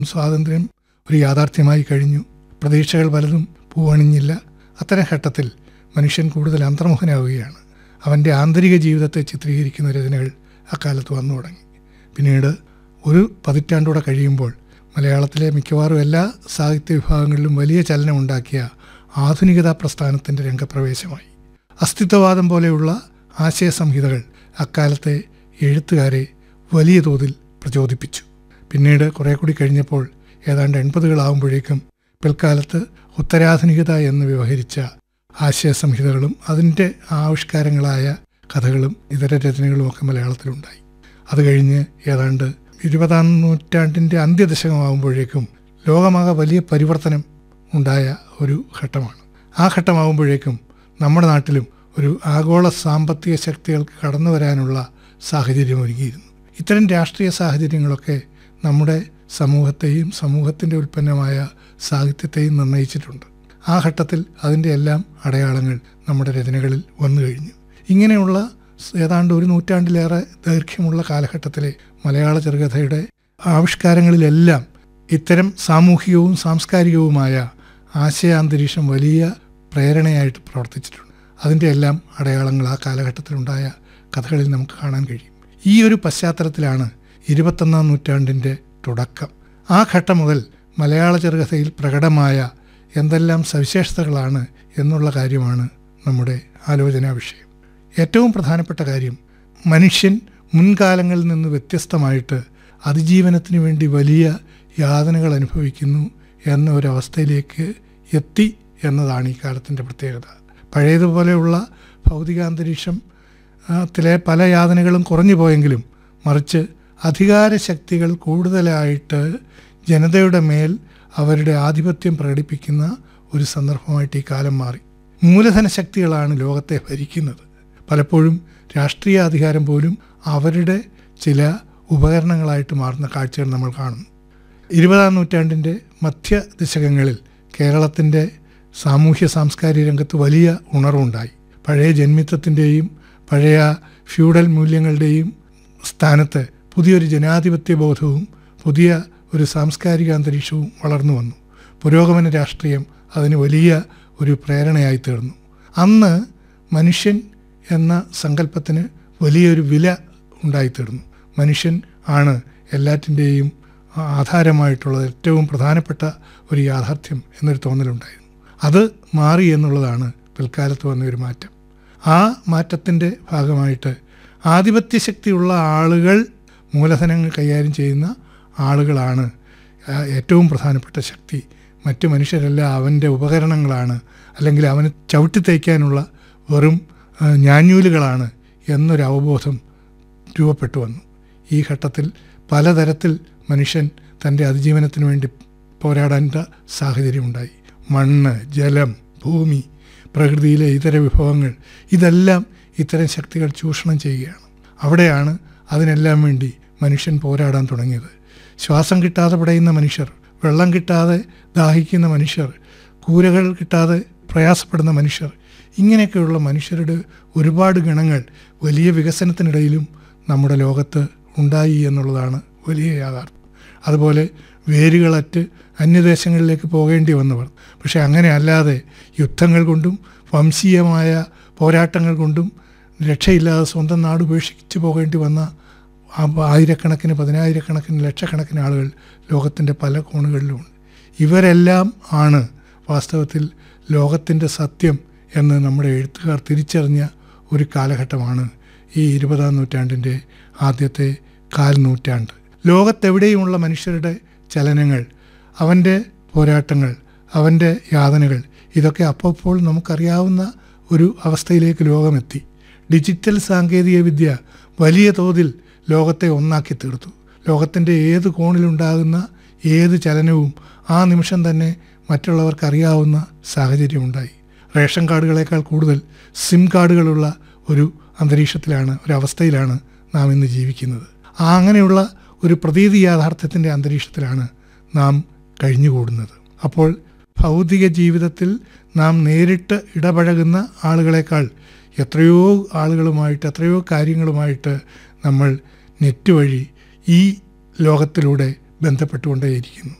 സ്വാതന്ത്ര്യം ഒരു യാഥാർത്ഥ്യമായി കഴിഞ്ഞു പ്രതീക്ഷകൾ പലതും പൂവണിഞ്ഞില്ല അത്തരം ഘട്ടത്തിൽ മനുഷ്യൻ കൂടുതൽ അന്തർമുഖനാവുകയാണ് അവൻ്റെ ആന്തരിക ജീവിതത്തെ ചിത്രീകരിക്കുന്ന രചനകൾ അക്കാലത്ത് വന്നു തുടങ്ങി പിന്നീട് ഒരു പതിറ്റാണ്ടൂടെ കഴിയുമ്പോൾ മലയാളത്തിലെ മിക്കവാറും എല്ലാ സാഹിത്യ വിഭാഗങ്ങളിലും വലിയ ചലനമുണ്ടാക്കിയ ആധുനികതാ പ്രസ്ഥാനത്തിൻ്റെ രംഗപ്രവേശമായി അസ്തിത്വവാദം പോലെയുള്ള ആശയസംഹിതകൾ അക്കാലത്തെ എഴുത്തുകാരെ വലിയ തോതിൽ പ്രചോദിപ്പിച്ചു പിന്നീട് കുറേ കൂടി കഴിഞ്ഞപ്പോൾ ഏതാണ്ട് എൺപതുകളാവുമ്പോഴേക്കും പിൽക്കാലത്ത് ഉത്തരാധുനികത എന്ന് വ്യവഹരിച്ച ആശയസംഹിതകളും അതിൻ്റെ ആവിഷ്കാരങ്ങളായ കഥകളും ഇതര രചനകളും ഒക്കെ മലയാളത്തിലുണ്ടായി അത് കഴിഞ്ഞ് ഏതാണ്ട് ഇരുപതാം നൂറ്റാണ്ടിൻ്റെ അന്ത്യദശകമാകുമ്പോഴേക്കും ലോകമാകെ വലിയ പരിവർത്തനം ഉണ്ടായ ഒരു ഘട്ടമാണ് ആ ഘട്ടമാകുമ്പോഴേക്കും നമ്മുടെ നാട്ടിലും ഒരു ആഗോള സാമ്പത്തിക ശക്തികൾക്ക് കടന്നു വരാനുള്ള സാഹചര്യം ഒരുങ്ങിയിരുന്നു ഇത്തരം രാഷ്ട്രീയ സാഹചര്യങ്ങളൊക്കെ നമ്മുടെ സമൂഹത്തെയും സമൂഹത്തിൻ്റെ ഉൽപ്പന്നമായ സാഹിത്യത്തെയും നിർണയിച്ചിട്ടുണ്ട് ആ ഘട്ടത്തിൽ അതിൻ്റെ എല്ലാം അടയാളങ്ങൾ നമ്മുടെ രചനകളിൽ വന്നു കഴിഞ്ഞു ഇങ്ങനെയുള്ള ഏതാണ്ട് ഒരു നൂറ്റാണ്ടിലേറെ ദൈർഘ്യമുള്ള കാലഘട്ടത്തിലെ മലയാള ചെറുകഥയുടെ ആവിഷ്കാരങ്ങളിലെല്ലാം ഇത്തരം സാമൂഹികവും സാംസ്കാരികവുമായ ആശയാന്തരീക്ഷം വലിയ പ്രേരണയായിട്ട് പ്രവർത്തിച്ചിട്ടുണ്ട് അതിൻ്റെ എല്ലാം അടയാളങ്ങൾ ആ കാലഘട്ടത്തിലുണ്ടായ കഥകളിൽ നമുക്ക് കാണാൻ കഴിയും ഈ ഒരു പശ്ചാത്തലത്തിലാണ് ഇരുപത്തൊന്നാം നൂറ്റാണ്ടിൻ്റെ തുടക്കം ആ ഘട്ടം മുതൽ മലയാള ചെറുകഥയിൽ പ്രകടമായ എന്തെല്ലാം സവിശേഷതകളാണ് എന്നുള്ള കാര്യമാണ് നമ്മുടെ ആലോചനാ വിഷയം ഏറ്റവും പ്രധാനപ്പെട്ട കാര്യം മനുഷ്യൻ മുൻകാലങ്ങളിൽ നിന്ന് വ്യത്യസ്തമായിട്ട് അതിജീവനത്തിന് വേണ്ടി വലിയ യാതനകൾ അനുഭവിക്കുന്നു എന്ന ഒരവസ്ഥയിലേക്ക് എത്തി എന്നതാണ് ഈ കാലത്തിൻ്റെ പ്രത്യേകത പഴയതുപോലെയുള്ള ഭൗതികാന്തരീക്ഷം ത്തിലെ പല യാതനകളും കുറഞ്ഞു പോയെങ്കിലും മറിച്ച് അധികാര ശക്തികൾ കൂടുതലായിട്ട് ജനതയുടെ മേൽ അവരുടെ ആധിപത്യം പ്രകടിപ്പിക്കുന്ന ഒരു സന്ദർഭമായിട്ട് ഈ കാലം മാറി മൂലധന ശക്തികളാണ് ലോകത്തെ ഭരിക്കുന്നത് പലപ്പോഴും രാഷ്ട്രീയ അധികാരം പോലും അവരുടെ ചില ഉപകരണങ്ങളായിട്ട് മാറുന്ന കാഴ്ചകൾ നമ്മൾ കാണുന്നു ഇരുപതാം നൂറ്റാണ്ടിൻ്റെ മധ്യ ദശകങ്ങളിൽ കേരളത്തിൻ്റെ സാമൂഹ്യ സാംസ്കാരിക രംഗത്ത് വലിയ ഉണർവുണ്ടായി പഴയ ജന്മിത്വത്തിൻ്റെയും പഴയ ഫ്യൂഡൽ മൂല്യങ്ങളുടെയും സ്ഥാനത്ത് പുതിയൊരു ജനാധിപത്യ ബോധവും പുതിയ ഒരു സാംസ്കാരിക അന്തരീക്ഷവും വളർന്നു വന്നു പുരോഗമന രാഷ്ട്രീയം അതിന് വലിയ ഒരു പ്രേരണയായി തീർന്നു അന്ന് മനുഷ്യൻ എന്ന സങ്കല്പത്തിന് വലിയൊരു വില ഉണ്ടായിത്തീർന്നു മനുഷ്യൻ ആണ് എല്ലാറ്റിൻ്റെയും ആധാരമായിട്ടുള്ളത് ഏറ്റവും പ്രധാനപ്പെട്ട ഒരു യാഥാർത്ഥ്യം എന്നൊരു തോന്നലുണ്ടായിരുന്നു അത് മാറി എന്നുള്ളതാണ് പിൽക്കാലത്ത് വന്ന ഒരു മാറ്റം ആ മാറ്റത്തിൻ്റെ ഭാഗമായിട്ട് ആധിപത്യ ശക്തിയുള്ള ആളുകൾ മൂലധനങ്ങൾ കൈകാര്യം ചെയ്യുന്ന ആളുകളാണ് ഏറ്റവും പ്രധാനപ്പെട്ട ശക്തി മറ്റു മനുഷ്യരെല്ലാം അവൻ്റെ ഉപകരണങ്ങളാണ് അല്ലെങ്കിൽ അവന് ചവിട്ടി തയ്ക്കാനുള്ള വെറും ഞാഞ്ഞൂലുകളാണ് എന്നൊരു അവബോധം രൂപപ്പെട്ടു വന്നു ഈ ഘട്ടത്തിൽ പലതരത്തിൽ മനുഷ്യൻ തൻ്റെ അതിജീവനത്തിന് വേണ്ടി പോരാടേണ്ട സാഹചര്യമുണ്ടായി മണ്ണ് ജലം ഭൂമി പ്രകൃതിയിലെ ഇതര വിഭവങ്ങൾ ഇതെല്ലാം ഇത്തരം ശക്തികൾ ചൂഷണം ചെയ്യുകയാണ് അവിടെയാണ് അതിനെല്ലാം വേണ്ടി മനുഷ്യൻ പോരാടാൻ തുടങ്ങിയത് ശ്വാസം കിട്ടാതെ പടയുന്ന മനുഷ്യർ വെള്ളം കിട്ടാതെ ദാഹിക്കുന്ന മനുഷ്യർ കൂരകൾ കിട്ടാതെ പ്രയാസപ്പെടുന്ന മനുഷ്യർ ഇങ്ങനെയൊക്കെയുള്ള മനുഷ്യരുടെ ഒരുപാട് ഗണങ്ങൾ വലിയ വികസനത്തിനിടയിലും നമ്മുടെ ലോകത്ത് ഉണ്ടായി എന്നുള്ളതാണ് വലിയ യാഥാർത്ഥ്യം അതുപോലെ വേരുകളറ്റ് അന്യദേശങ്ങളിലേക്ക് പോകേണ്ടി വന്നവർ പക്ഷേ അങ്ങനെ അല്ലാതെ യുദ്ധങ്ങൾ കൊണ്ടും വംശീയമായ പോരാട്ടങ്ങൾ കൊണ്ടും രക്ഷയില്ലാതെ സ്വന്തം നാട് ഉപേക്ഷിച്ച് പോകേണ്ടി വന്ന ആയിരക്കണക്കിന് പതിനായിരക്കണക്കിന് ലക്ഷക്കണക്കിന് ആളുകൾ ലോകത്തിൻ്റെ പല കോണുകളിലുമുണ്ട് ഇവരെല്ലാം ആണ് വാസ്തവത്തിൽ ലോകത്തിൻ്റെ സത്യം എന്ന് നമ്മുടെ എഴുത്തുകാർ തിരിച്ചറിഞ്ഞ ഒരു കാലഘട്ടമാണ് ഈ ഇരുപതാം നൂറ്റാണ്ടിൻ്റെ ആദ്യത്തെ കാൽ നൂറ്റാണ്ട് ലോകത്തെവിടെയുമുള്ള മനുഷ്യരുടെ ചലനങ്ങൾ അവൻ്റെ പോരാട്ടങ്ങൾ അവൻ്റെ യാതനകൾ ഇതൊക്കെ അപ്പോൾ നമുക്കറിയാവുന്ന ഒരു അവസ്ഥയിലേക്ക് ലോകമെത്തി ഡിജിറ്റൽ സാങ്കേതിക വിദ്യ വലിയ തോതിൽ ലോകത്തെ ഒന്നാക്കി തീർത്തു ലോകത്തിൻ്റെ ഏത് കോണിലുണ്ടാകുന്ന ഏത് ചലനവും ആ നിമിഷം തന്നെ മറ്റുള്ളവർക്ക് അറിയാവുന്ന സാഹചര്യമുണ്ടായി റേഷൻ കാർഡുകളേക്കാൾ കൂടുതൽ സിം കാർഡുകളുള്ള ഒരു അന്തരീക്ഷത്തിലാണ് ഒരവസ്ഥയിലാണ് നാം ഇന്ന് ജീവിക്കുന്നത് ആ അങ്ങനെയുള്ള ഒരു പ്രതീതി യാഥാർത്ഥ്യത്തിൻ്റെ അന്തരീക്ഷത്തിലാണ് നാം കഴിഞ്ഞുകൂടുന്നത് അപ്പോൾ ഭൗതിക ജീവിതത്തിൽ നാം നേരിട്ട് ഇടപഴകുന്ന ആളുകളെക്കാൾ എത്രയോ ആളുകളുമായിട്ട് എത്രയോ കാര്യങ്ങളുമായിട്ട് നമ്മൾ നെറ്റ് വഴി ഈ ലോകത്തിലൂടെ ബന്ധപ്പെട്ടുകൊണ്ടേയിരിക്കുന്നു